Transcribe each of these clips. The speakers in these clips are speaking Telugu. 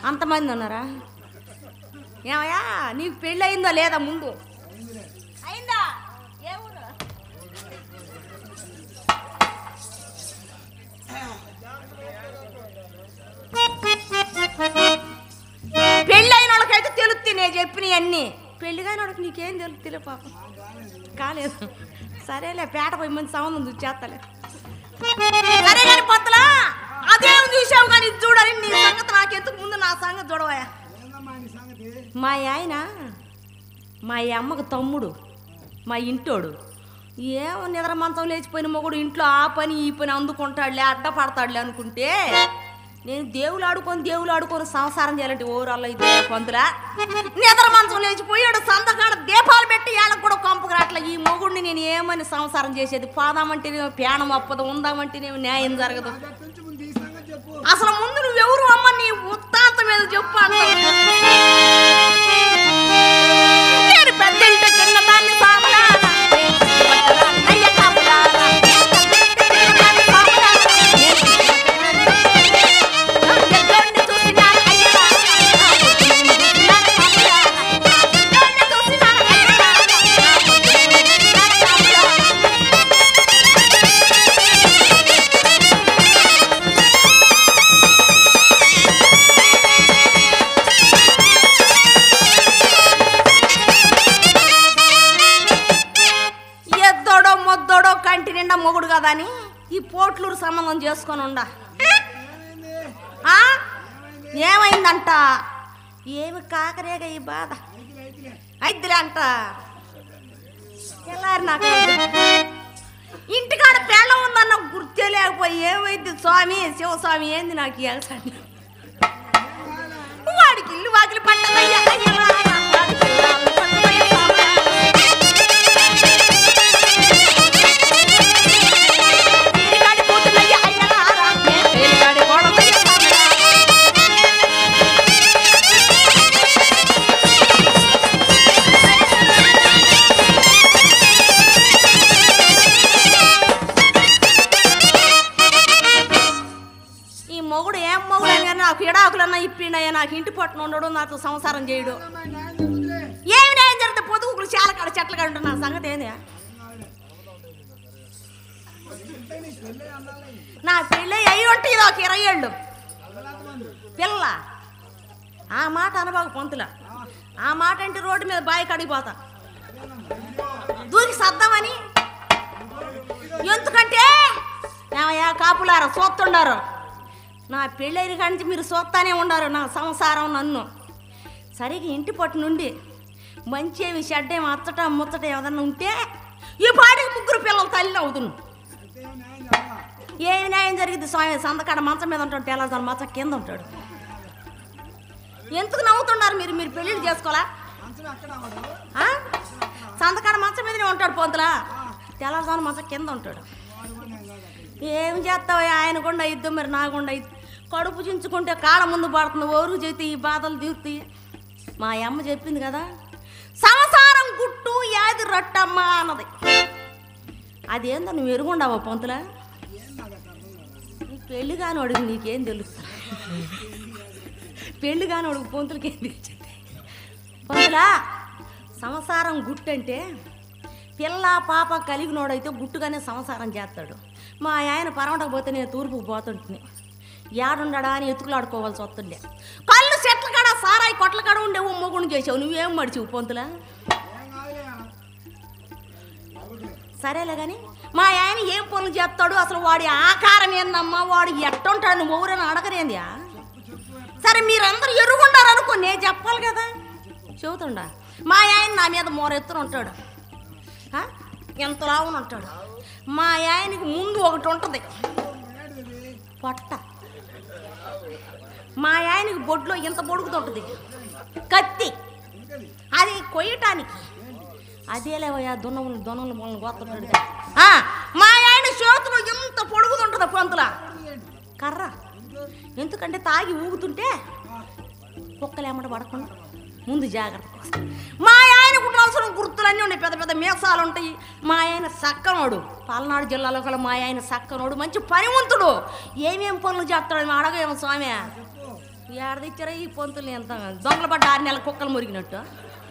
అంతమంది ఉన్నారా ఏమయ్యా నీకు పెళ్ళి అయిందో లేదా ముందు అయిందా ఏ ఊరు పెళ్ళి అయిన వాళ్ళకైతే తెలుస్తుంది నేను చెప్పినవి అన్నీ పెళ్లి కాని వాళ్ళకి నీకేం తెలుస్తుంది పాపం కాలేదు సరేలే పేట పోయి మంచి సంబంధం చూసి చేస్తలే సరే కానీ పొత్తులా అదేం చూసావు కానీ ఇది చూడాలి నీ సంగతి నాకెందుకు ముందు నా సంగతి చూడవా మా ఆయన మా అమ్మకు తమ్ముడు మా ఇంటోడు ఏమో నిద్ర మంచం లేచిపోయిన మొగుడు ఇంట్లో ఆ పని ఈ పని అందుకుంటాడులే అడ్డ పడతాడులే అనుకుంటే నేను దేవులు ఆడుకొని దేవులు ఆడుకొని సంసారం చేయాలంటే ఓవరాల్ అయితే పంతులా నిద్ర మంచం లేచిపోయాడు సంతకాడ దీపాలు పెట్టి ఏళ్ళకు కూడా కొంపకు రాట్లే ఈ మొగుడిని నేను ఏమని సంసారం చేసేది పాదామంటేనేమో పేణం అప్పదు ఉందామంటేనేమో న్యాయం జరగదు అసలు ముందు నువ్వెవరు అమ్మ నీ ఉత్తాంతం మీద చెప్పు అంటావు. నేను పెద్దింటి చిన్నదాన్ని సామలాలా. అయ్య కాపులాలా. చిన్నదాన్ని సామలాలా. ఎద్దోడిని చూసినారు అయ్యలాలా. ఎద్దోడిని చూసినారు అయ్యలాలా. కాపులాలా. ఎద్దోడో మొద్దోడో కంటి నిండా మొగుడు కదా అని ఈ పోట్లూరు సంబంధం చేసుకొని ఉండా ఆ? ఏమైందంట ఏమి కాకరేగా ఈ బాధ అయిద్దిలే అంట తెల్లారి నాకు ఇంటికాడ పేళ్ళ ఉందన్న గుర్తే లేకపోయి ఏమైంది స్వామి శివస్వామి ఏంది నాకు ఈ ఎగసాన్ని వాడికి ఇల్లు వాకిలి పట్టదయ్యా అయ్యా వాడికి ఇల్లు వాకిలి పట్టదయ్యా స్వామి. పేరుగాడి కూతురయ్య అయ్యలారా, నే పేరుగాడి కోడలయ్య సామరా. ఈ మొగుడు ఏం మొగుడు అని కానీ నాకు ఎడాకులన్నా ఇప్పిండయ్యా నాకు ఇంటి పట్టున ఉండడు నాతో సంసారం చేయడు ఏమి న్యాయం జరిగితే పొదుగులు చాలా కాడ చెట్లు కాడ ఉంటారు నా సంగతి ఏంది నా పెళ్ళి అయ్యి ఉంటే ఇది ఒక ఇరవై ఏళ్ళు పిల్ల ఆ మాట అనబాకు పొంతుల ఆ మాట అంటే రోడ్డు మీద బాయి కడిగిపోతా దూకి సద్దామని ఎందుకంటే ఏమయ్యా కాపులారా చూస్తుండారు నా పెళ్ళైన కాడి మీరు చూస్తానే ఉండారు నా సంసారం నన్ను సరిగా ఇంటి పట్టు నుండి మంచేవి చెడ్డేమి అచ్చట ముచ్చట ఏదన్నా ఉంటే ఈ పాటికి ముగ్గురు పిల్లలు తల్లి అవుతును ఏమి న్యాయం జరిగింది స్వామి సంతకాడ మంచం మీద ఉంటాడు తెల్లదాని మంచం కింద ఉంటాడు ఎందుకు నవ్వుతున్నారు మీరు మీరు పెళ్ళిళ్ళు చేసుకోవాలా ఆ? సంతకాడ మంచం మీదనే ఉంటాడు పొంతులా తెల్లదాని మంచం కింద ఉంటాడు ఏం చేస్తావు ఆయన గుండా ఇద్దు మరి నా గుండా ఇద్దు కడుపు చించుకుంటే కాళ్ళ ముందు పడుతుంది ఓరు చేతి ఈ బాధలు తీరుతాయి మా అమ్మ చెప్పింది కదా సంసారం గుట్టు యాది రొట్టమ్మ అన్నది అదేందో నువ్వు ఎరుగుండావా పొంతులా నీ పెళ్లి కానివాడికి నీకేం తెలుసు పెళ్లి కానివాడికి పొంతులకి ఏం తెలిసింది పొంతులా సంసారం గుట్టు అంటే పిల్ల పాప కలిగినోడైతే గుట్టుగానే సంసారం చేస్తాడు మా ఆయన పరమటకు పోతే నేను తూర్పుకు పోతుంటుని ఏడుండడా అని ఎత్తుకులాడుకోవాల్సి వస్తుండే కళ్ళు చెట్ల కాడ సారాయి కొట్ల కాడ ఉండే ఉమ్మగుండు చేసావు నువ్వేం మడిచివు పొంతులా సరేలే కానీ మా ఆయన ఏం పనులు చేస్తాడు అసలు వాడి ఆకారం ఏందమ్మా వాడు ఎట్టుంటాడు నువ్వు ఎవరైనా అడగరేంది సరే మీరందరూ ఎరుగుండారు అనుకో నేను చెప్పాలి కదా చెబుతుండా మా ఆయన నా మీద మోరెత్తున ఉంటాడు ఆ? ఎంత లావున ఉంటాడు మా ఆయనకి ముందు ఒకటి ఉంటుంది పొట్ట మా ఆయనకి బొడ్లో ఇంత పొడుగుతుంటుంది కత్తి అది కొయ్యటానికి అదేలేవయ్యా దున్నములు దున్నములు మొలను గోతుంటాడు కదా. ఆ, మా ఆయన చేతులు ఎంత పొడుగుతుంటుంది పంతుల కర్ర ఎందుకంటే తాగి ఊగుతుంటే కుక్కలు ఏమంట పడకుండా ముందు జాగ్రత్త కోసం. మా ఆయన ఉండాల్సిన గుర్తులన్నీ ఉన్నాయి పెద్ద పెద్ద మీసాలు ఉంటాయి మా ఆయన సక్కనోడు పల్నాడు జిల్లాలో గల మా ఆయన సక్కనోడు మంచి పనివంతుడు ఏమేం పనులు చేస్తాడు మేము అడగేమో స్వామి ఏడదిచ్చారా ఈ పొంతులు ఎంత దొంగల పడ్డ ఆరు నెలల కుక్కలు మురిగినట్టు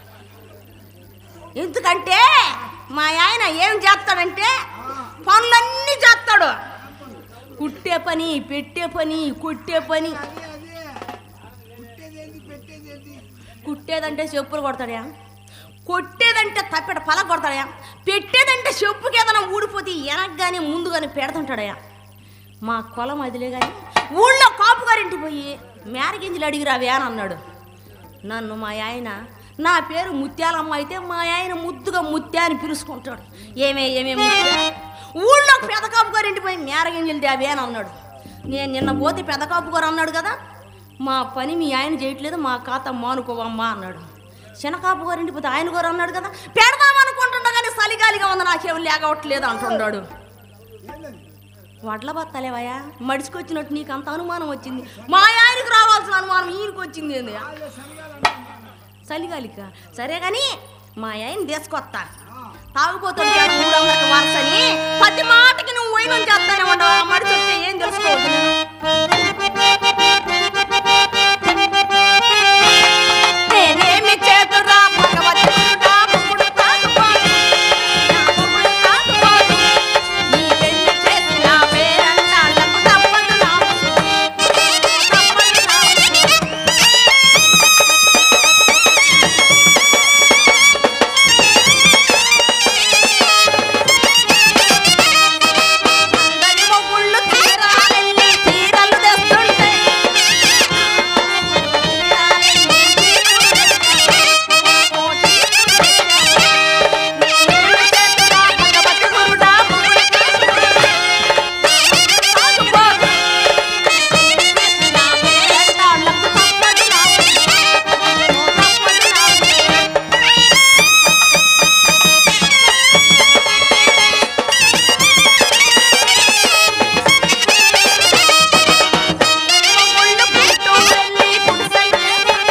ఎందుకంటే మా ఆయన ఏం చేస్తాడంటే పనులన్నీ చేస్తాడు కుట్టే పని పెట్టే పని కొట్టే పని అదే అదే పుట్టేదేంటి పెట్టేదేంటి కుట్టేదంటే చెప్పులు కొడతాడా కొట్టేదంటే తప్పెట పల కొడతాడా పెట్టేదంటే చెప్పుకి ఏదైనా ఊడిపోతే వెనక్గానే ముందుగానే పెడుతుంటాడయా మా కులం అదిలే కానీ ఊళ్ళో కాపు గారింటి పోయి మేరగింజలు అడిగిరావే అని అన్నాడు నన్ను మా ఆయన నా పేరు ముత్యాలమ్మ అయితే మా ఆయన ముద్దుగా ముత్యా అని పిలుచుకుంటాడు ఏమే ఏమే ముత్యా ఊళ్ళో పెద్ద కాపు గారింటి పోయి మేరగింజలు తేవే అని అన్నాడు నేను నిన్న పోతే పెద్ద కాపు గారు అన్నాడు కదా మా పని మీ ఆయన చేయట్లేదు మా ఖాతా మానుకోవమ్మా అన్నాడు చిన్నకాపు గారింటి పోతే ఆయన గారు అన్నాడు కదా పెడదామనుకుంటుండ కానీ చలిగాలిగా ఉంది నాకేం లేకవట్లేదు అంటున్నాడు ఏంటది వడ్ల బత్తలేవయ్యా మడిచికొచ్చినట్టు నీకు అంత అనుమానం వచ్చింది మా ఆయనకు రావాల్సిన అనుమానం ఈయనకి వచ్చింది ఏంది అదే శనగాలు చలిగాలిక సరే కానీ మా ఆయన తీసుకొస్తా తాగుపోతుంటే ఊరందరికి వరసని ప్రతి మాటకి నువ్వు వైనం చేస్తానే ఉండవు మడిచి వస్తే ఏం తెలుసుకోవద్దు నేను నేనేమి చేతురా భగవద్గీత ముగ్గుడు కాదుకోదు నా ముగ్గుడు కాదుకోదు నీ పెళ్లి చేసి నా పేరంటాళ్ళకు తప్పదు నా తప్పదు నా అందరి మొగుళ్ళు తీరాలెళ్ళి చీరలు తెస్తుంటే తీరాలెళ్ళి చీరలు తెస్తుంటే, ఓ చీరలు తెచ్చారు. నేనేమి చేతురా భగవతి గురుడా మొగుడు కాదుకోదు. నా పేరంటాళ్ళకు తప్పదు నా తప్పదు నా మొగుళ్ళు పుట్టు వెళ్ళి పుడిసెలు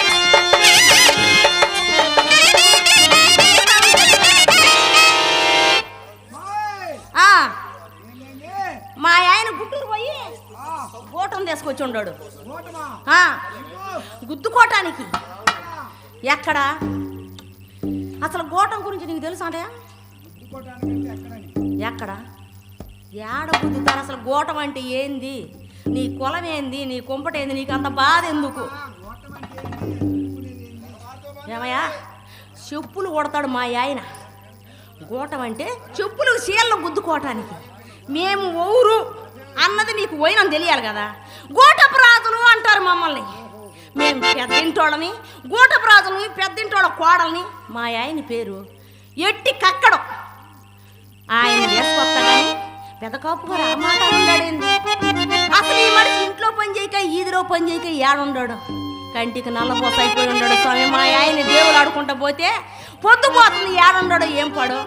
మాయ్ ఆ, ఏంటండి మా ఆయన గుంటూరు పోయి ఆ గోటం తీసుకొచ్చి ఉన్నాడు ఓటమా ఆ, ఇవ్వు. గుద్దుకోటానికి ఆ, ఎక్కడ అసలు గోటం గురించి నీకు తెలుసా అంటే గుద్దుకోవటానికంటే ఎక్కడని ఎక్కడ ఏడ గుద్దుతారు అసలు గోటం అంటే ఏంది నీ కులం ఏంది నీ కుంపట ఏంది నీకు అంత బాధ ఎందుకు ఆ, ఓటం అంటే ఏంటి గుద్దుకునేది ఏంటి ఏమయ్యా చెప్పులు కొడతాడు మా ఆయన గోటం అంటే చెప్పులు చీరలు గుద్దుకోవటానికి మేము ఊరు అన్నది నీకు పోయినం తెలియాలి కదా గోటపు రాజులు అంటారు మమ్మల్ని మేము పెద్దింటోళ్ళని గోటపు రాజులని పెద్దింటోళ్ళ కోడల్ని మా ఆయన పేరు ఎట్టి కక్కడం ఆయన చేసుకొస్తా కానీ పెద్ద కాపు గారు ఆ మాట ఉండాడేంది అసలు ఈ మనిషి ఇంట్లో పని చేయక ఈదిలో పని చేయక ఏడుండాడు కంటికి నల్లపోస అయిపోయి ఉన్నాడు స్వామి మా ఆయన దేవుడు ఆడుకుంటా పోతే పొద్దుపోతుంది ఏడుండాడు ఏం పాడు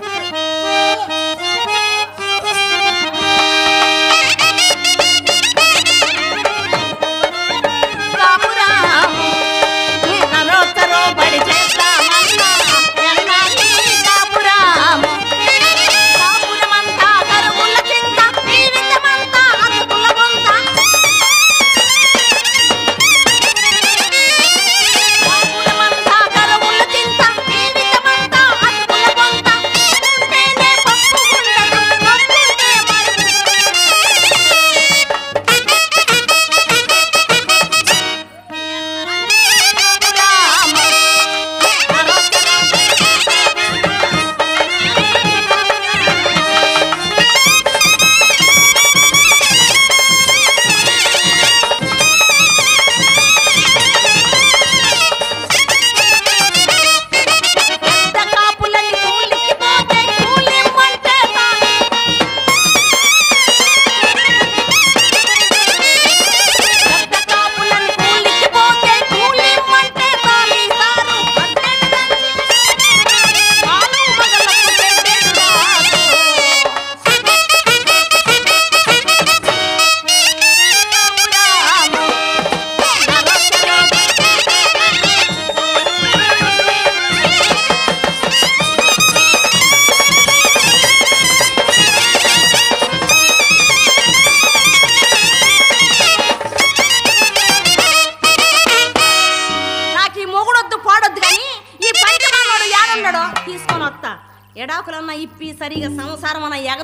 కాపురాము, నరొక్కరో బడి చేస్తామన్నా, ఎన్నాళ్ళీ కాపురాము. కాపురమంతా కరువుల చింత, జీవితమంతా అతుకుల బొంత. కాపురమంతా కరువుల చింత, జీవితమంతా అతుకుల బొంత.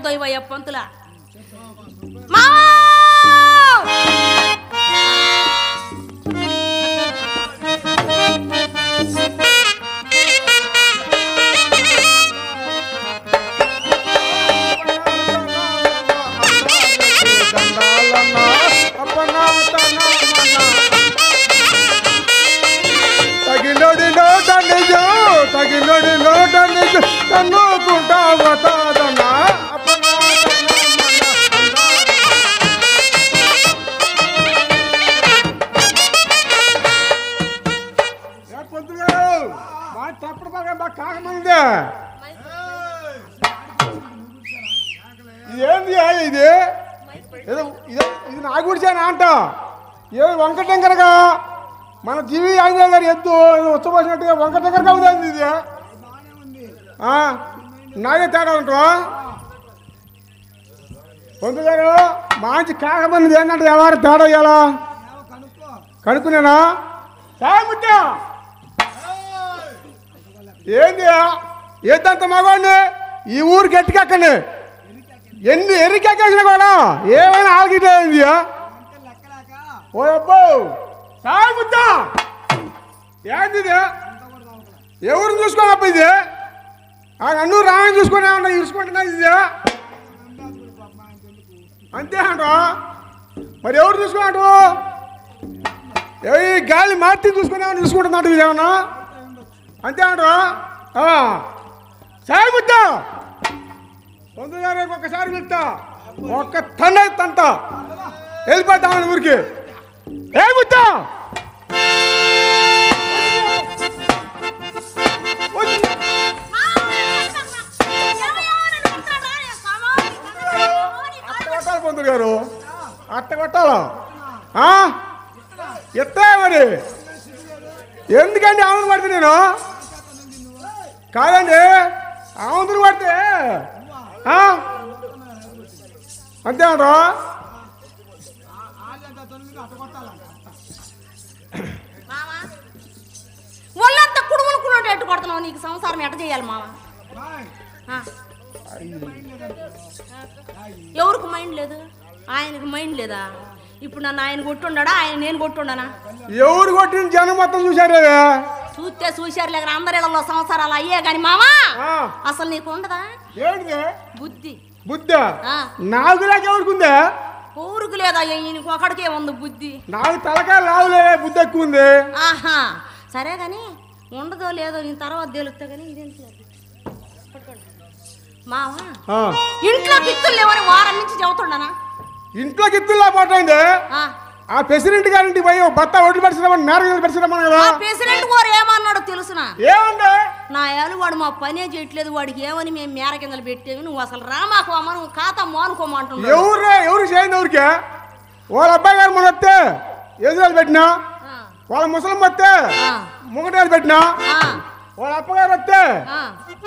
దొయ్యవయ్య పంతులా మా తగినోడి నోట నిజం తగినోడి నోట నిజం తన్నుకుంటా వతాదన్నా పొద్దులు గారు బాగా తప్పుడు బాగా బాగా కాకమంది ఏంది ఇది ఏదో ఇదే ఇది నా గుడిసేనా అంట ఏ వంక టెంకరగా మన జీవి ఆంజనేయ గారు ఎద్దు ఉచ్చపోసినట్టుగా వంక టెంకరగా ఉంది ఇది ఆ, నాదే తేడా ఉంటావా పొందు గారు మంచి కాకమంది ఏంటంటే ఎవరు తేడా ఇవ్వాలా కనుక్కునేనా సాయముట్టా ఏంది ఏదంత మగవాడిని ఈ ఊరు గట్టికెక్కండి ఎన్ని ఎరికెక్కేసినా కూడా ఏమైనా ఆగిపోయింది ఓ అబ్బో సాయముట్టా ఏంది ఇది ఎవరిని చూసుకోవాలి అబ్బా ఇది ఆ నన్ను రాయని చూసుకునే ఉన్నా ఇరుచుకుంటున్నా ఇది అంతే అంట మరి ఎవరు చూసుకున్నాడు ఏ ఈ గాలి మార్తి చూసుకునే చూసుకుంటున్నాడు ఇదేమన్నా అంతే అంట సాయి ముద్దా పొందు గారికి ఒక్కసారి పిలుస్తా ఒక్క తండ తంట వెళ్ళిపోతామని ఊరికి ఏ ముద్దా అట్ట కొట్టాలి పొందులు గారు అట్ట కొట్టాలా ఆ? ఎత్తా మరి ఎందుకండి ఆమెను పడితే నేను కాదండి ఆమెను పడితే ఆ? అంతే అంటారా మావా ఒళ్ళంతా కుడుమునుకున్నట్టు ఎట్టు కొడుతున్నావు నీకు సంసారం ఎట్ట చేయాలి మావా ఆ. ఎవరికి మైండ్ లేదు ఆయనకి మైండ్ లేదా ఇప్పుడు నన్ను ఆయన కొట్టుండా ఆయన నేను కొట్టుండనా ఎవరు కొట్టిన జనం మొత్తం చూశారు చూస్తే చూశారు లేక అందరిలో సంసారాలు అయ్యే కానీ మావా ఆ, అసలు నీకు ఉండదా ఏంటిది బుద్ధి బుద్ధ ఆ. నాకు లేక ఎవరికి ఉందే ఊరికి లేదా ఈయనకు ఒకడికే ఉంది బుద్ధి నాకు తలకాయ లావులే బుద్ధి ఎక్కువ ఉంది ఆహా సరే కానీ ఉండదో లేదో నేను తర్వాత తేలుస్తా కానీ ఇదేం లేదు పట్టుకోండి. మావా ఆ, ఇంట్లో కిత్తులు లేవని వారం నుంచి చెబుతుండనా ఇంట్లోకి ఇత్తుల్లా పోటైంది ఆ. ఆ ప్రెసిడెంట్ గారింటి పోయి ఓ భర్త ఒడ్డు పరిశ్రమ మేర పరిశ్రమ కదా ఆ ప్రెసిడెంట్ గారు ఏమన్నాడో తెలుసునా ఏముంది నా ఏలు వాడు మా పనే చేయట్లేదు వాడికి ఏమని మేము మేర కిందలు పెట్టేవి నువ్వు అసలు రామాకు అమ్మ నువ్వు ఖాతా మోనుకోమంటున్నావు ఎవరు ఎవరు చేయండి ఎవరికి వాళ్ళ అబ్బాయి గారు మన వస్తే ఎదురాలు పెట్టినా ఆ, వాళ్ళ ముసలం వస్తే ఆ, ముంగటాలు పెట్టినా ఆ, వాళ్ళ అప్పగారు వస్తే ఆ.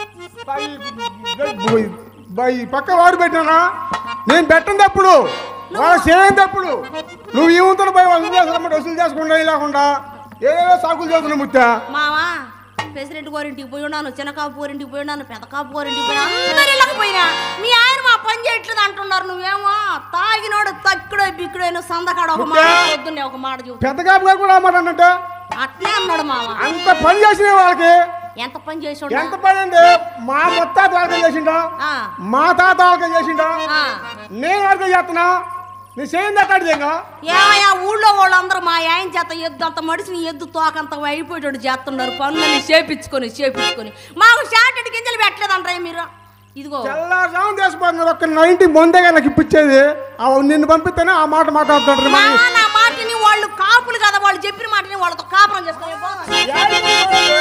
బై- బై పక్క వాడు పెట్టినా నేను పెట్టండి అప్పుడు వాళ్ళ చేయండి అప్పుడు నువ్వు ఈ ఉంతలు పోయి వసూలు చేస్తామంటే వసూలు చేసుకుండా లేకుండా ఏదేదో సాకులు చేస్తున్నావు ముత్త మావా ప్రెసిడెంట్ గారింటికి పోయి ఉన్నాను చిన్న కాపు గారింటికి పోయి ఉన్నాను పెద్ద కాపు గారింటికి పోయినా అందరు ఇళ్ళకి పోయినా మీ ఆయన మా పని చేయట్లేదు అంటున్నారు నువ్వేమో తాగినోడు తక్కుడో బిక్కుడో సందకాడ ఒక మాట పొద్దున్నే ఒక మాట చూపు పెద్ద కాపు గారు కూడా అన్నమాట అన్నట్టు అట్నే అన్నాడు మావ అంత పని చేసిన వాళ్ళకి ఎంత పని చేసాడు ఎంత పని అండి మా ముత్తాత వాళ్ళకం చేసిండా ఆ, మా తాత వాళ్ళకం చేసిండా ఆ. నేను వాళ్ళకం చేస్తున్నా నీ చేయండి అట్టాడు ఇంకా ఏమయ్యా ఊళ్ళో వాళ్ళందరూ మా ఆయన చేత ఎద్దు అంత మడిసిని ఎద్దు తోకంత అయిపోయేటోడు చేస్తున్నారు పనులని చేపించుకొని చేపించుకొని మాకు షార్టెడ్ గింజలు పెట్టలేదంటారా మీరు ఇదిగో తెల్లారుజాము చేసిపోతున్నారు ఒక్క నైన్టీ ముందే నాకు ఇప్పించేది ఆ నిన్ను పంపిస్తేనే ఆ మాట మాట్లాడుతుంటారు మా నా మాటని వాళ్ళు కాపులు కదా వాళ్ళు చెప్పిన మాటని వాళ్ళతో కాపురం చేసుకొని పోదాం.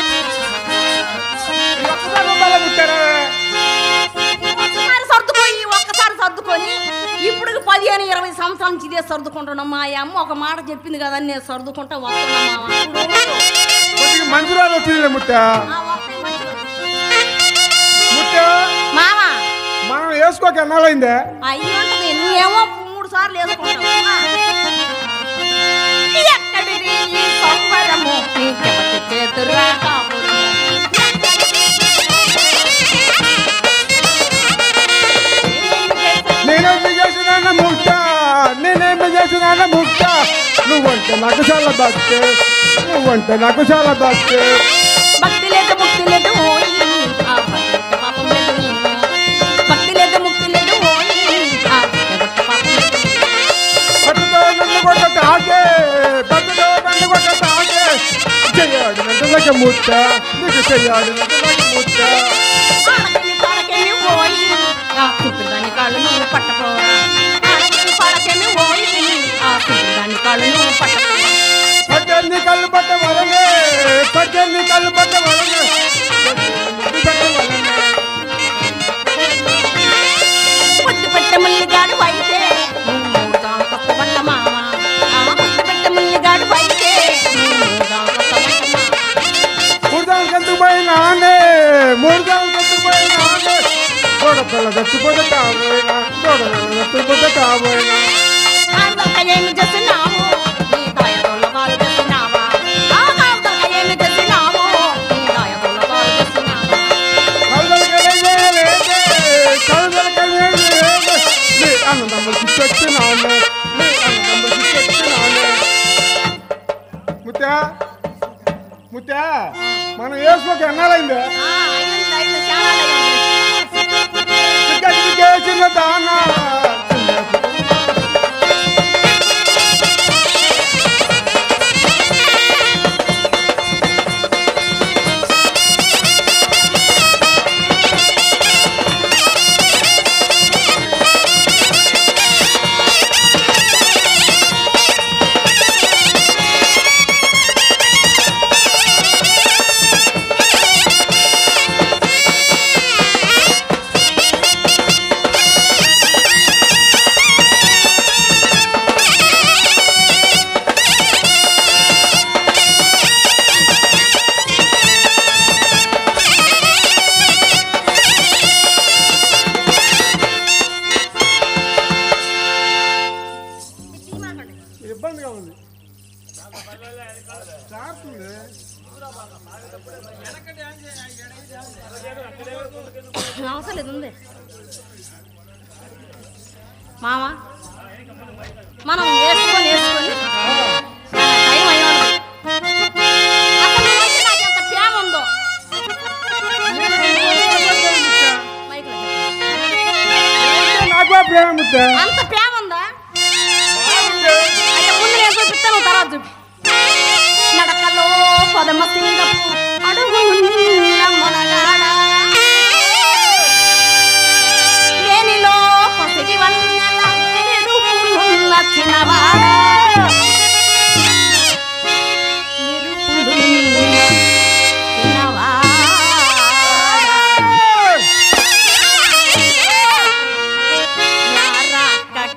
ఒక్కసారి సర్దుకోయి ఒక్కసారి సర్దుకొని ఇప్పుడు పదిహేను ఇరవై సంవత్సరాల నుంచి ఇదే సర్దుకుంటున్నాం మా అమ్మ ఒక మాట చెప్పింది కదా అని నేను సర్దుకుంటా వస్తున్నా మామ. కొద్దిగా మంచి రోజు వచ్చింది ముత్త ఆ, వస్తాయి మంచి రోజులు. ముత్త మామ మనం వేసుకోక ఎన్నాళ్ళైందే అయ్యి ఉంటది నువ్వేమో మూడు సార్లు వేసుకుంటావు ఆ. ఎక్కడిది ఈ సంబరము నీకెవరి చేతురా కాపురము? నువ్వంటే నాకు చాలా భక్తి నువ్వంటే నాకు చాలా భక్తి భక్తి లేదు ముక్తి లేదు ఓయి ఆ భక్తి పాపం లేదు నీకు. భక్తి లేదు ముక్తి లేదు ఓయి ఆ భక్తి పాపం లేదు నీకు. పట్టుతో నన్ను కొట్ట తాకే పట్టుతో నన్ను కొట్ట తాకే చెయ్యాడు నన్ను ముట్ట నీకు చెయ్యాడు నన్ను ముట్ట ఆడకెళ్ళి పాడకెళ్ళి ఓయి ఆ కుంటుదాని కాళ్ళు నువ్వు పట్టపోరా ఆడకెళ్ళి పాడకెళ్ళి ఓయి ఆ కుంటుదాని కాళ్ళు నువ్వు పట్టపోరా పట్టెల్ని కళ్ళు పట్ట వలనే పట్టెల్ని కళ్ళు పట్ట వలనే ముద్దు పెట్ట వలనే ముద్దు పెట్ట ముల్లిగాడు అయితే నువ్వు కొత్త పట్ట మామ ఆ ముద్దు పెట్ట ముల్లిగాడు అయితే నువ్వు కొత్త పట్ట మామ మూడుదాం కందుకు పోయినానే మూడుదాం కందుకు పోయినానే గోడపిల్ల చచ్చిపోతే కాబోయినా గోడపిల్ల చచ్చిపోతే కాబోయినా ఆడదాకా ఏమి చేసినావు నీ దాయదోళ్ళ కాలు చేసినావా ఆ ఆడదాకా ఏమి చేసినావు నీ దాయదోళ్ళ కాలు చేసినావా కళ్ళకెళ్ళేదే కళ్ళకెళ్ళేదే నీ అన్నదమ్ములు చిట్టొచ్చినానే నీ అన్నదమ్ములు చిట్టొచ్చినానే ముత్యా ముత్యా మనం వేసుకోక ఎన్నాలైందే ఆ అయింది అయింది చాలా అయింది టికెట్ చేసిన దానా ఇబ్బందిగా ఉంది చారుతుంది అవసరం లేదు ఉంది మామ మనం వేసుకొని వేసుకొని టైం అయ్యాడు అసలు నువ్వంటే నాకు ఎంత ప్రేమ ఉందో మైక్లో చెప్పు. నాకు ప్రేమ ముద్దా అంత ప్రేమ ఉందా అయితే ముందు నేను చూపిస్తాను తర్వాత చూపి నడకలో పదమ సింగపు అడుగు మొనగాడ లేనిలో పసిడి వన్నెల మెరుపులున్న చిన్నవాడ మెరుపులున్న చిన్నవాడ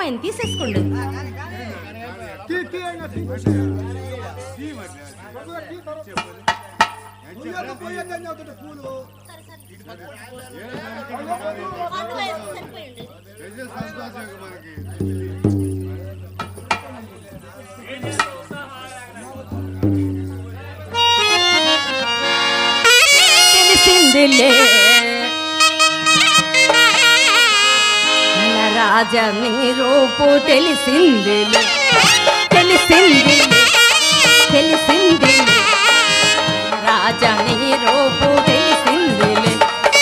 ఏమైంది తీసేసుకోండి తీ తీ అయినా తీ కొద్దిగా తీ త్వరగా. ఉయ్యాల పోయేది అని చెబుతుంటే పూలు తెలిసిందిలే రాజా నీ రూపు తెలిసిందిలే తెలిసిందిలే తెలిసిందిలే రాజా నీ రూపు తెలిసిందిలే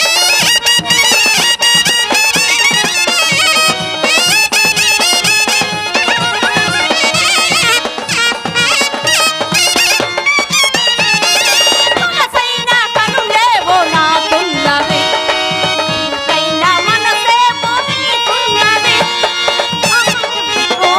మనసైన కనులేవో నాకున్నవి మనసైన మనసేమో నీకున్నది ఓ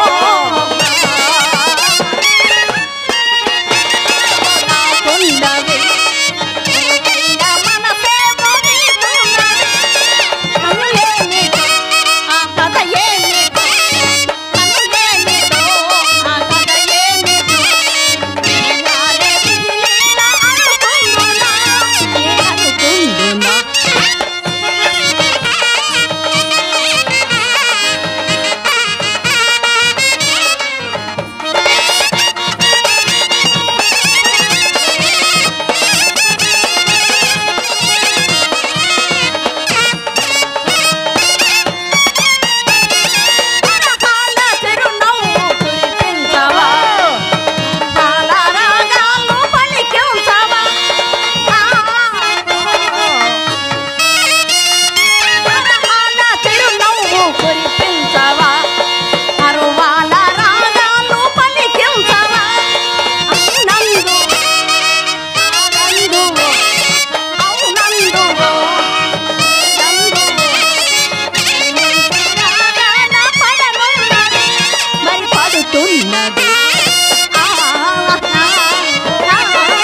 నాకున్నవి మనసైన మనసేమో నీకున్నది కనులేమిటో ఆ కథ ఏమిటో కనులేమిటో ఆ కథ ఏమిటో నారే విధిలేలా అనుకుందునా ఏ అనుకుందునా పరహాల చిరునవ్వు కురిపించవా పాల రాగాలు పలికించవా పరహాల చిరునవ్వు కురిపించవా అరువాల రాగాలు పలికించవా అవునందు ఆనందువు అవునందువు రాగాన పడనున్నది మరి పడుతున్నది ఆ, ఆ, ఆ,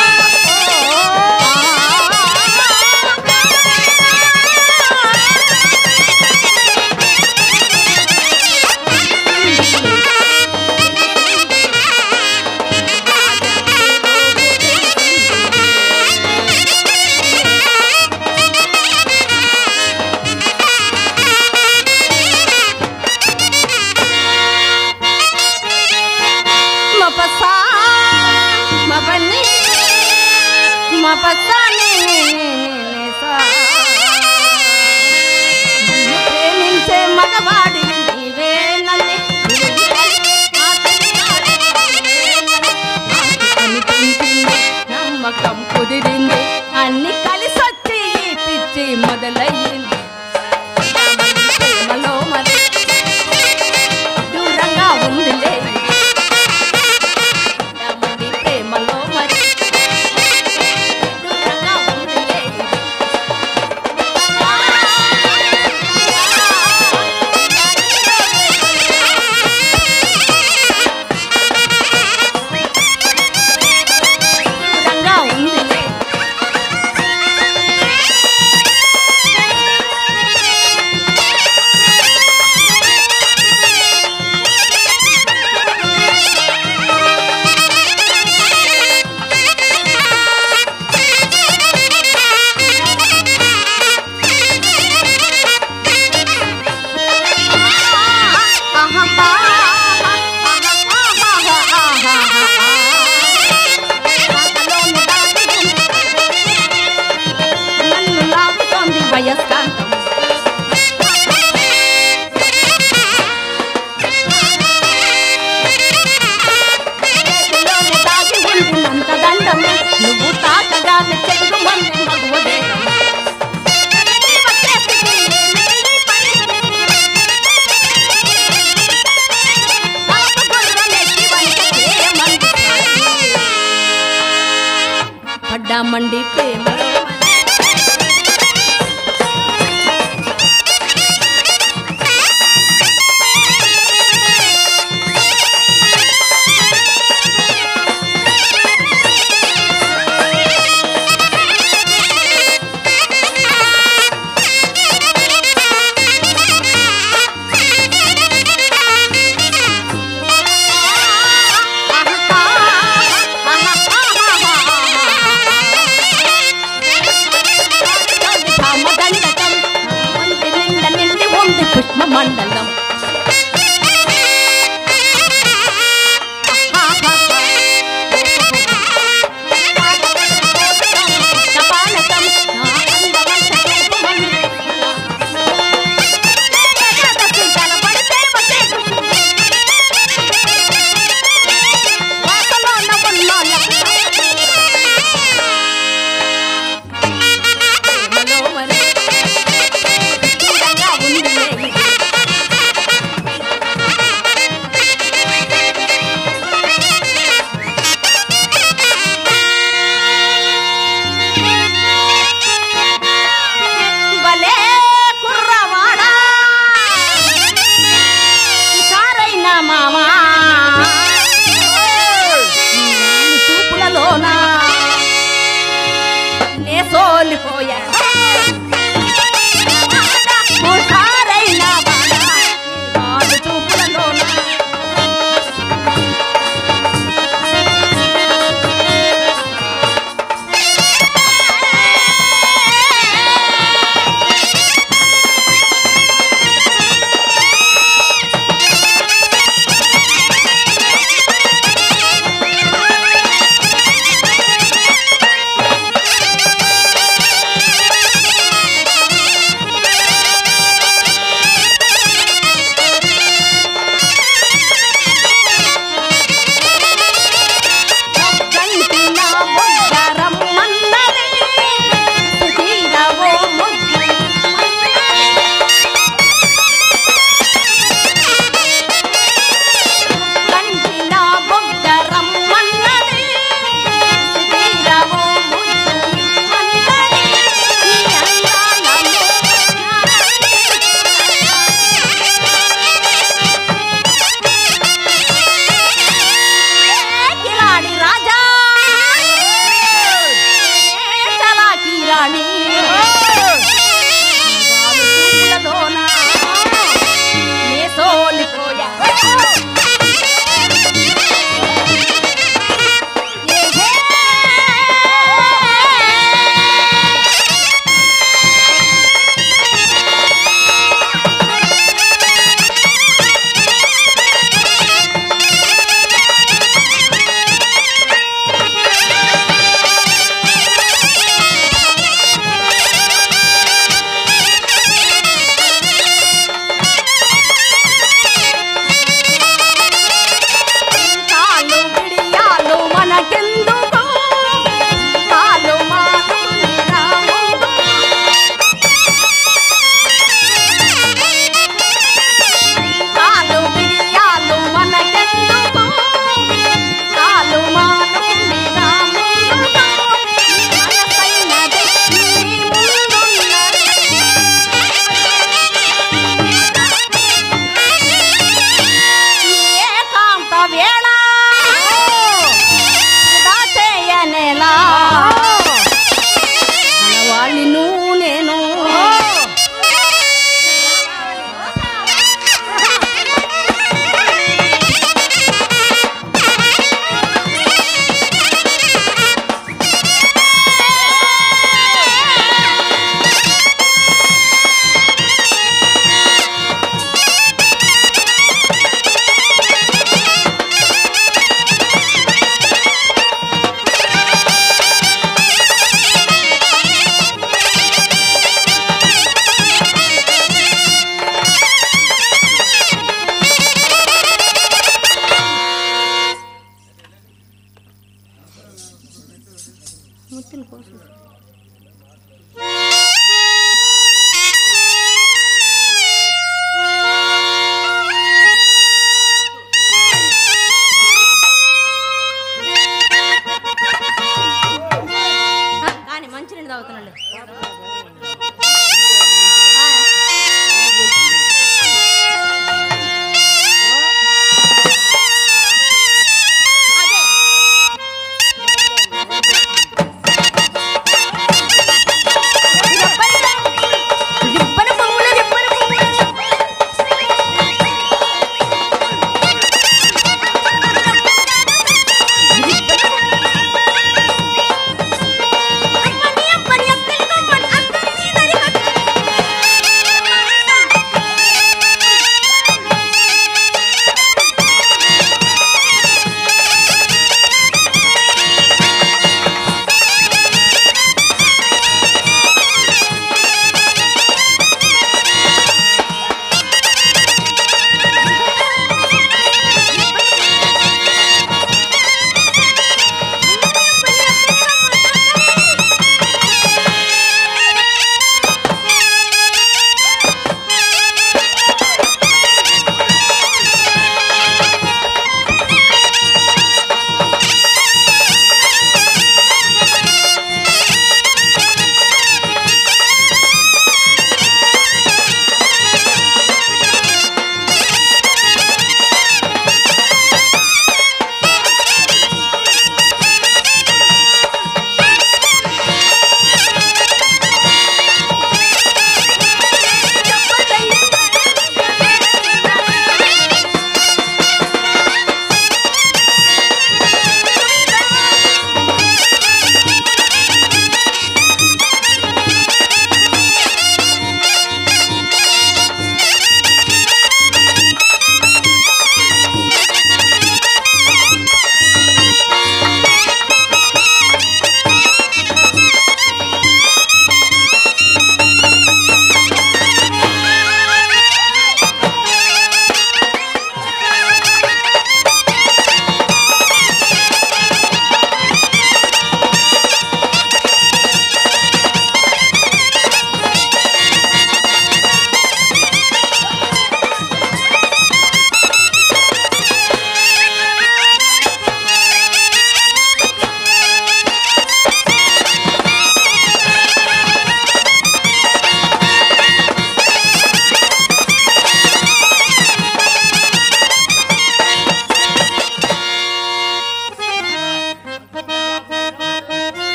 మపసా మపని మపసని నన్ను ప్రేమించే మగవాడి నీవే నన్ను అనిపించింది నమ్మకం కుదిరింది అన్ని కలిసొచ్చి ఈ పిచ్చి మొదలయ్యింది ప్రేమలో మరి దూరంగా ఉందిలే మంది ప్రేమలో మరి దూరంగా ఉందిలే దూరంగా ఉందిలే నన్ను లాగుతోంది వయస్కాంతం చేతిలోనే దాగి ఉండినంత దండం నువ్వు తాకగానే చెడు మంది మగువదే పడ్డామండి ప్రేమలో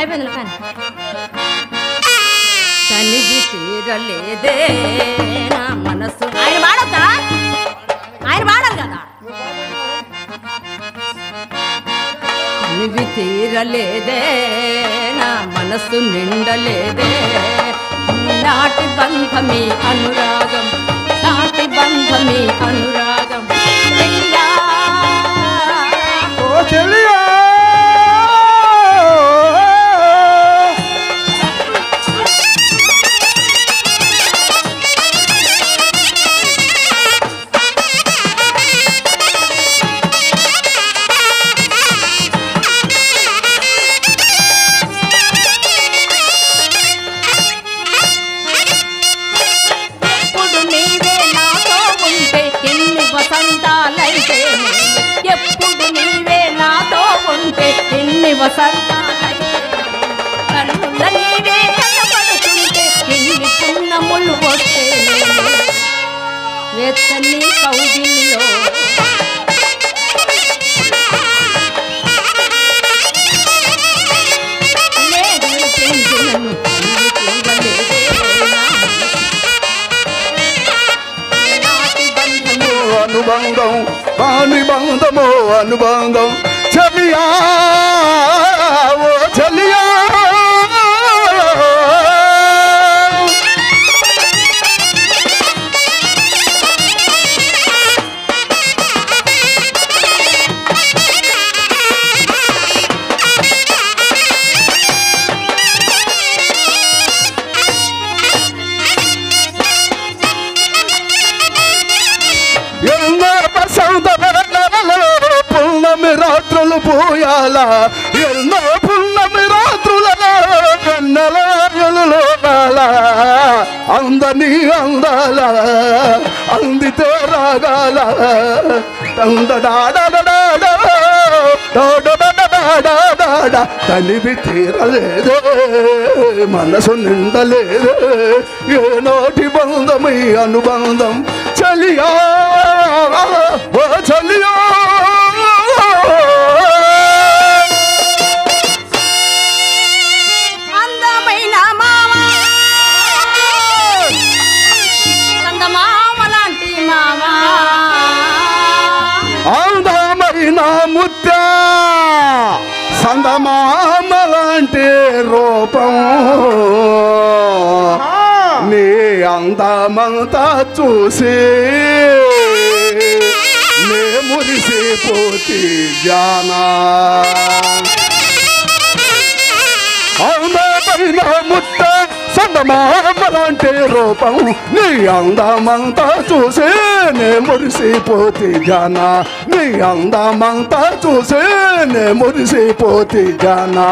అయిపోయింది కానీ తనివి తీరలేదే నా మనసు ఆయన వాడొద్దా ఆయన వాడాలి కదా తనివి తీరలేదే నా మనసు నిండలేదే నాటి బంధమి అనురాగం నాటి బంధమి అనురాగం చెయ్యా. ఓ చెల్లియా ఎప్పుడు నీవే నాతో ఉంటే ఎన్ని వసంతాలైతే ఎప్పుడు నీవే నాతో ఉంటే ఎన్ని వసంతాలైతే కన్నుల నీవే కనబడుతుంటే ఎన్ని పున్నములు వస్తే వెచ్చని కౌగిలిలో మేఘలు పెంచినను అన్ని తీరలేదే నా నాటి బంధము అనుబంధం అనుబంధము అనుబంధం చలియా ఓ చలియా ఎన్నో ప్రశాంత పున్నమి రాత్రులు పోయాల ఎన్నో పున్నమి రాత్రులలో కన్నెల అందని అందాల అందితే రాగాల తనివి తీరలేదే మనసు నిండలేదే ఏ నోటి బంధమై అనుబంధం చలియా ఓ చలియా అందమైన మామ చందమామ లాంటి మామ అందమైన ముద్ద సందమామ లాంటి రూపం నీ అందమంతా చూసి నే మురిసిపోతి జానా అందమైన ముట్ట సందమామలాంటి రూపం నీ అందమంతా చూసి నే మురిసిపోతి జానా నీ అందమంతా చూసి నే మురిసిపోతి జానా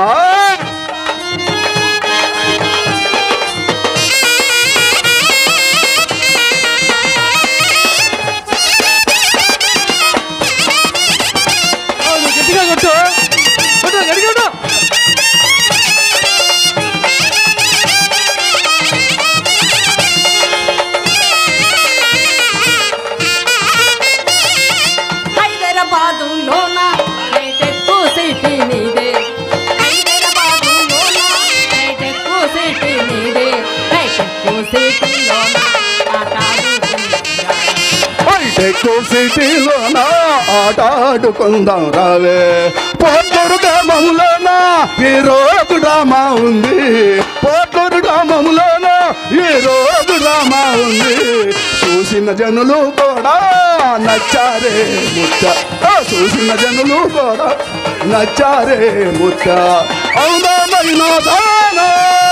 గట్టిగా కొట్టు కొట్టు గట్టిగా కొట్టు హైదరాబాదు లోన హైటెక్కు సిటీ నీదే హైదరాబాదు లోన హైటెక్కు సిటీ నీదే హైటెక్కు సిటీ లోన బయటకు సిటీలోన ఆట ఆడుకుందాం రావే పోట్లూరు గ్రామంలోన ఈ రోజు డ్రామా ఉంది పోట్లూరు గ్రామంలోన ఈ రోజు డ్రామా ఉంది చూసిన జనులు కూడా నచ్చారే ముచ్చ ఆ, చూసిన జనులు కూడా నచ్చారే ముచ్చ అవునమైన దానా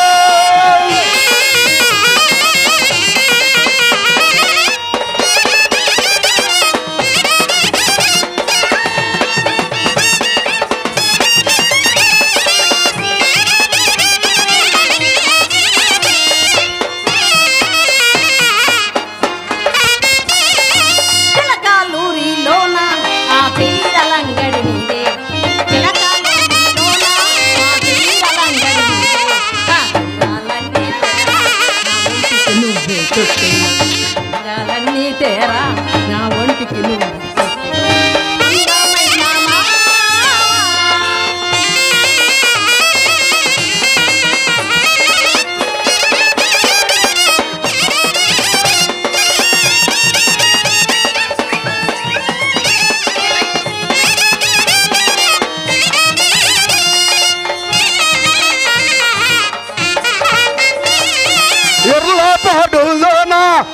చిలకాలూరిలోన ఆ తీరలంగడి నీదే చిలకాలూరిలోన ఆ తీరలంగడి నీదే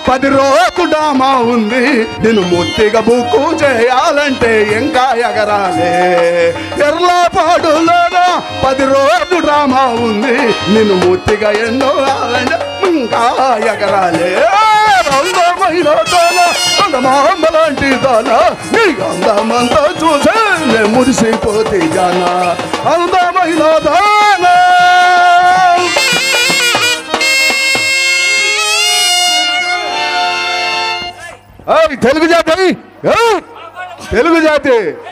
పది రోజు డామా ఉంది నేను ముత్తిగా బుక్కు చేయాలంటే ఇంకా ఎగరాలే ఎర్లాపాడులోన పది రోజు డ్రామా ఉంది నేను ముత్తిగా ఎన్నో ఆలంటే ఇంకా ఎగరాలే అందమైన దాన అందమాంబ లాంటి దాన నీ అందమంతా చూసే నేను మురిసిపోతే జాన అందమైన దాన ఏయ్, తెలుగు జాతి ఏయ్, తెలుగు జాతి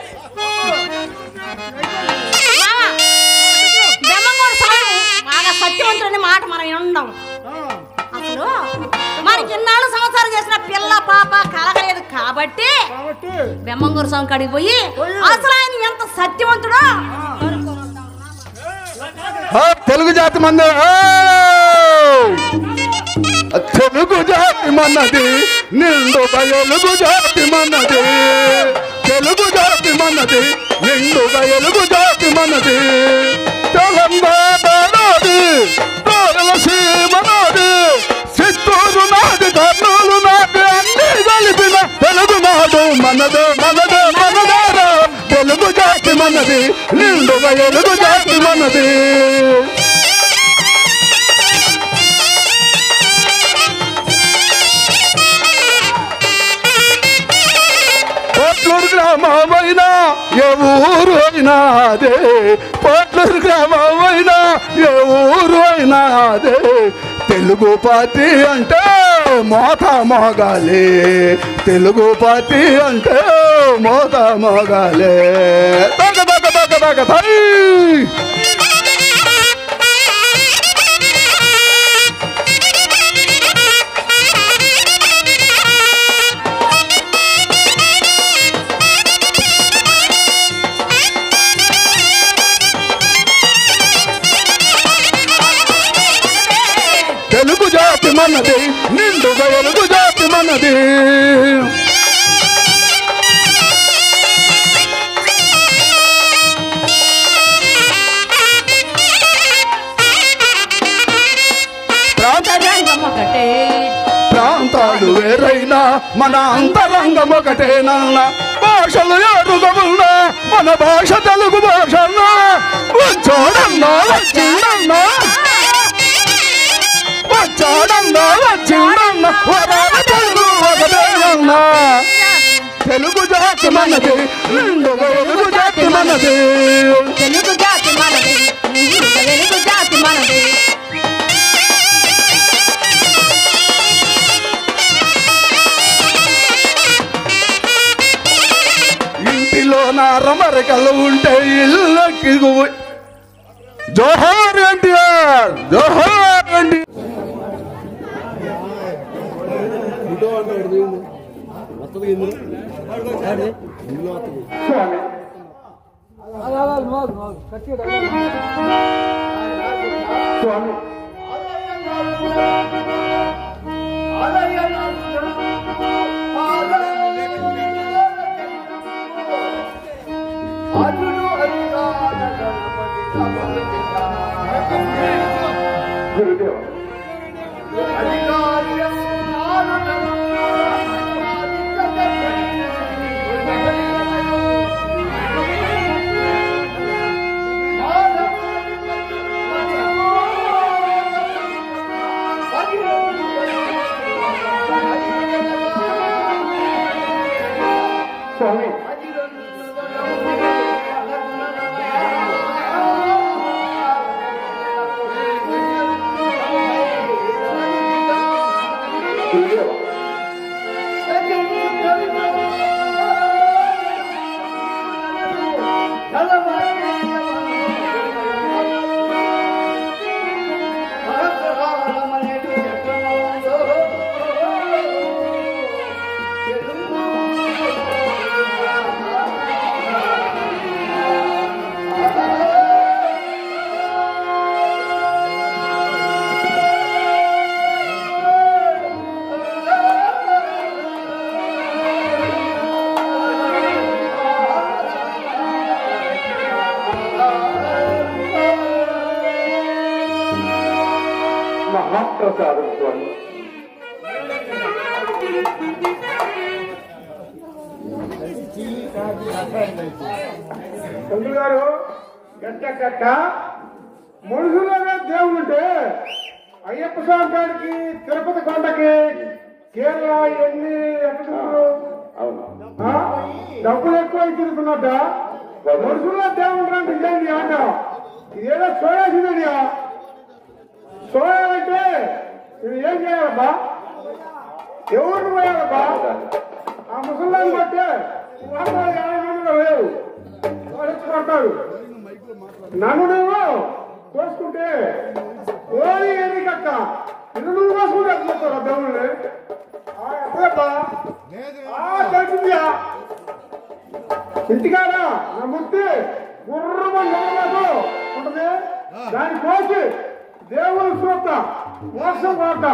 మామ, బెమ్మంగూరు స్వామి బాగా సత్యవంతుడని మాట మనం విండం అసలు మనకి ఇన్నాళ్ళు సంవత్సరాలు చేసిన పిల్ల పాప కలగలేదు కాబట్టి కాబట్టి బెమ్మంగూరు స్వామి కాడికి పోయి అసలు ఆయన ఎంత సత్యవంతుడో ఆ, తెలుగు జాతి మంది ఏయ్! తెలుగు జాతి మన్నది నిండు బయలుగు జాతి మన్నది తెలుగు జాతి మన్నది నిండు బయలుగు జాతి మన్నది తెలంగాణ నాది రాయలసీమ నాది చిత్తూరు నాది కర్నూలు నాది అన్ని కలిపిన తెలుగు నాడు మనదే మనదే మనదేరా తెలుగు జాతి మనది నిండు బయలుగు జాతి మనది పోట్లూరు గ్రామమైనా ఏ ఊరు అయినా అదే పోట్లూరు గ్రామమైనా ఏ ఊరు అయినా అదే తెలుగు పార్టీ అంటే మోత మోగాలి తెలుగు పార్టీ అంటే మోత మోగాలి తగ తగ తగ తగ తై తెలుగు జాతి మనది నిండుగా వెలుగు జాతి మనది ప్రాంత రంగం ఒకటే ప్రాంతాలు వేరైనా మన అంతరంగం ఒకటేనన్న భాషలు ఎరుగమున్నా మన భాష తెలుగు భాష వచ్చాడన్నా వచ్చిందన్నా వచ్చాడన్నా వచ్చిందన్నా వరాల తెలుగు ఒకటేనన్నా తెలుగు జాతి మనది రెండు తెలుగు జాతి మనది తెలుగు జాతి మనది తెలుగు జాతి మనది ఇంటిలో నా రమరికలు ఉంటే ఇళ్ళకి గు- జోహార్ ఎన్టీఆర్ జోహార్ ఎన్టీఆర్ మహాప్రసాదం స్వామి పంతులు గారు గట్ట గట్ట మనుషులుగా దేవుడు ఉంటే అయ్యప్ప స్వామి కాడికి తిరుపతి కొండకి కేరళ ఎన్ని ఎప్పుడు ఆ? డబ్బులు ఎక్కువ తిరుగుతున్నట్ట మనుషుల్లో దేవుడు అంటే ఇదేంటి ఆట ఇదేదో సోయాసిందయ్యా సోయా అంటే ఇది ఏం చేయాలబ్బా ఎవరు పోయాలబ్బా ఆ ముసలాన్ని బట్టే వాళ్ళు యాభై మందిలో లేవు వాళ్ళు వచ్చి కొడతారు నన్ను నువ్వు కోసుకుంటే ఓరి ఏది కక్క నిన్ను నువ్వు కోసుకుంటే ఎట్లా చెప్తారు దేవుడిని ఎప్పుడబ్బా తెలిసిందియా ఇంటికాడ నా ముత్తి గుర్రమ నిలబడదు ఉంటది దాన్ని కోసి దేవుని చూస్త మోసం కోట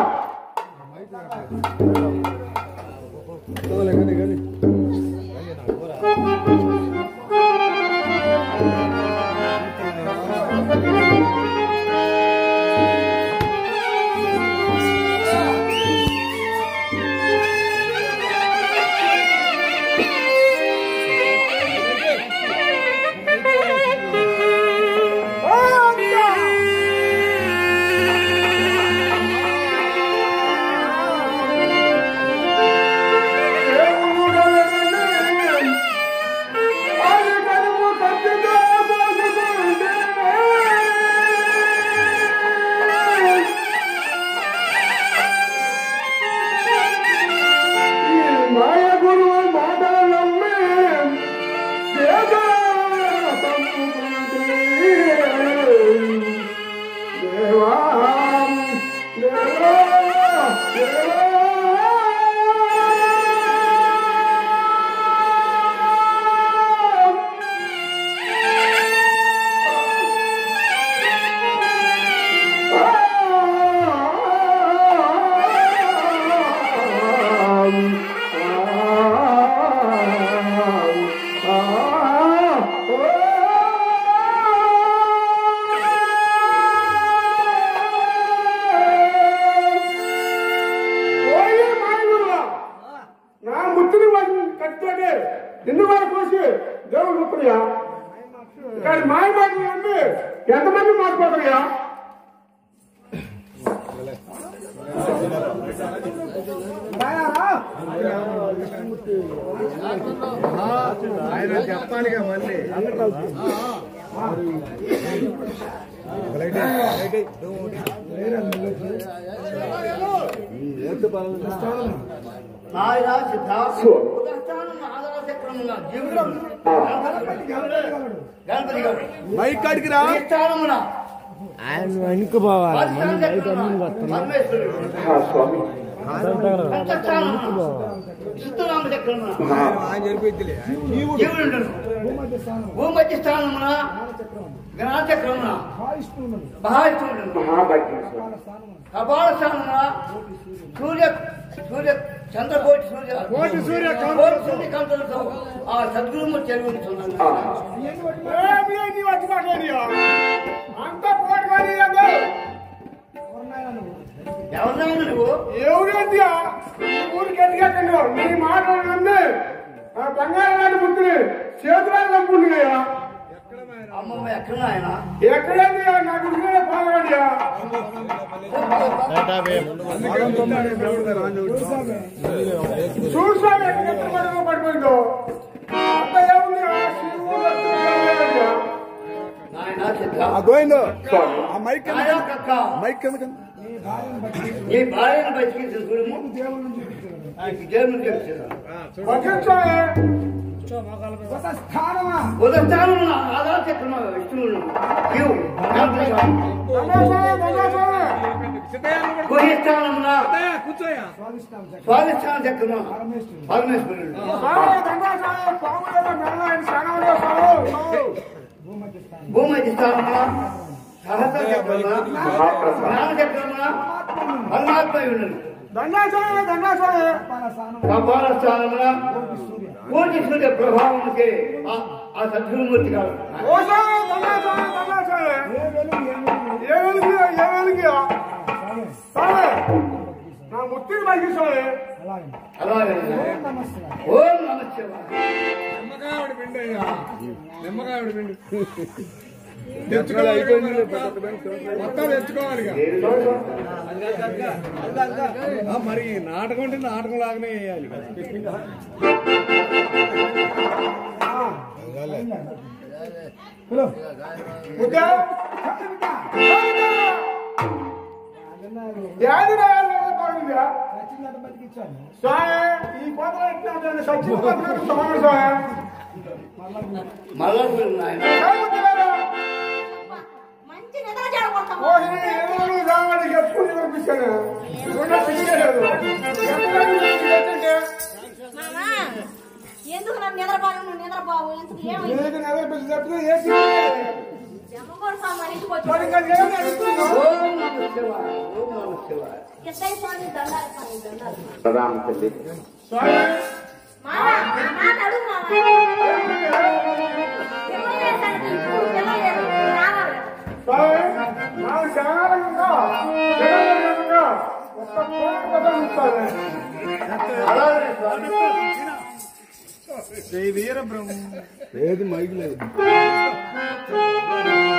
మాయ గురువు మాటలు నమ్మి దేవా దేవా నా ముత్తుని వాడిని కట్టుతోటి నిన్ను వాడు కోసి దేవుడు ముత్తునియా కానీ మాయ మాటలు నమ్మి ఎంతమంది మారిపోతాయా ఆయన చెప్పాలిగా మళ్ళీ నాయన సిద్ధార్థ ఉదస్తానం ఆదర చక్రమున జీవుడు గణపతి గారు మైక్ కాడికి రా ఈ స్థానమున ఆయన వెనుక పోవాలి వారి చక్రమున పరమేశ్వరుడు పంచస్థానమున విశుద్ధనామ చక్రమున ఆయన జరిపోయిద్దిలే జీవుడు భూమధ్య స్థానమున జ్ఞానచక్రమున మహావిష్ణువుడు కపాల స్థానమున సూర్య సూర్య చంద్రకోటి సూర్య కోటి సూర్య కోటి సూర్యకాంతులతో ఆ సద్గురుమూర్తి చెరువుతున్నాను ఏమి నీ వచ్చి మాట్లాడియా అంత పోటీ కానీ ఎవరినైనా నువ్వు ఎవరేంటి ఈ ఊరికి ఎట్టుకెట్టండు నీ మాటలు నమ్మి ఆ బంగారం లాంటి ముద్దుని చేతులను నమ్ముకుంటున్నాయా అమ్మమ్మ ఎక్కడ ఆయన ఎక్కడేంటి నాకు ఇదిగే పాల్గొడియా చూసాను ఎక్కడ పడిపో పడిపోయిందో అంత ఏముంది ఆ శివుడు వస్తున్నాడు. నాయన సిద్ధ గోవిందు ఆ మైక్ నాయన కక్క మైక్ ఎందుకని నీ భార్యను బతికించిన చూడము నీకు దేవుని చెప్తున్నా భజించాలి. ఉదస్థానమున ఆధార చక్రమ విష్ణువును నీవు దండాచార్య, దండాచార్య. గుహిస్థానమున కూర్చోయా స్వాధిష్టాన చక్రమ పరమేశ్వరుడు స్వామి, దండాచార్య, పాములేదో మెల్లైన శరణంలో సావు, సావు. భూమధ్య స్థానమున సహస్ర చక్రమున జ్ఞాన చక్రమున పరమాత్మయుడు దండాచార్య, దండాచార్య. కపాల స్థానమున పూర్తి సూర్య ప్రభావముకి ఆ- ఆ సద్గురుమూర్తి గారు ఓ స్వామి, దండాచార్య, దండాచార్య. ఏ వెలుగు, ఏ వెలుగు? స్వామి, నా ముత్తికి నాకు స్వామి అలాగే ఓం నమ శివాయ నిమ్మకాయ ఆవిడ పిండి అయ్యా నిమ్మకాయ ఆవిడ పిండి తెచ్చుకోవాలి మొత్తం తెచ్చుకోవాలి ఇక. ఆ, మరి నాటకం అంటే నాటకం లాగానే వేయాలి ముద్దా యాది బాగుందా స్వామి ఈ కోతలు ఎట్లా ఉంటాయండి? సచిన్ కోతలకు సమానం స్వామి మళ్ళా మీరు నాయన మంచి నిద్ర చెడగొడతాము ఓ, ఇది ఏదో రావాలి ఎప్పుడు పంపిస్తాను రెండో పిచ్చిలేదు. ఎక్కడ పిచ్చిలేదంటే, మామా ఎందుకు నన్ను నిద్రపోను నువ్వు నిద్రపోవు ఎందుకు ఏమైంది నీకు నెల పిచ్చి తప్పితే ఏ పిచ్చి? జమ్మగొడతాం మరి ఇంటికి వచ్చి మరి ఇంకా ఏమి అడుగుతున్నావు? ఓం నమ శివాయ ఓం నమ శివాయ ఎత్తైపోయింది దండాలు పని దండాలు ప్రధాన తల్లి స్వామి మామా మాట అడుగు మామా పిల్లలు వేసానికి ఇప్పుడు పిల్లలు లేదు రావాలి స్వామి నాకు చాలా రంగంగా, చాలా రంగంగా ఒక్క కోటి పదం ఇస్తాను. అలాగే స్వామి ఏది మైక్ లేదు స్వామి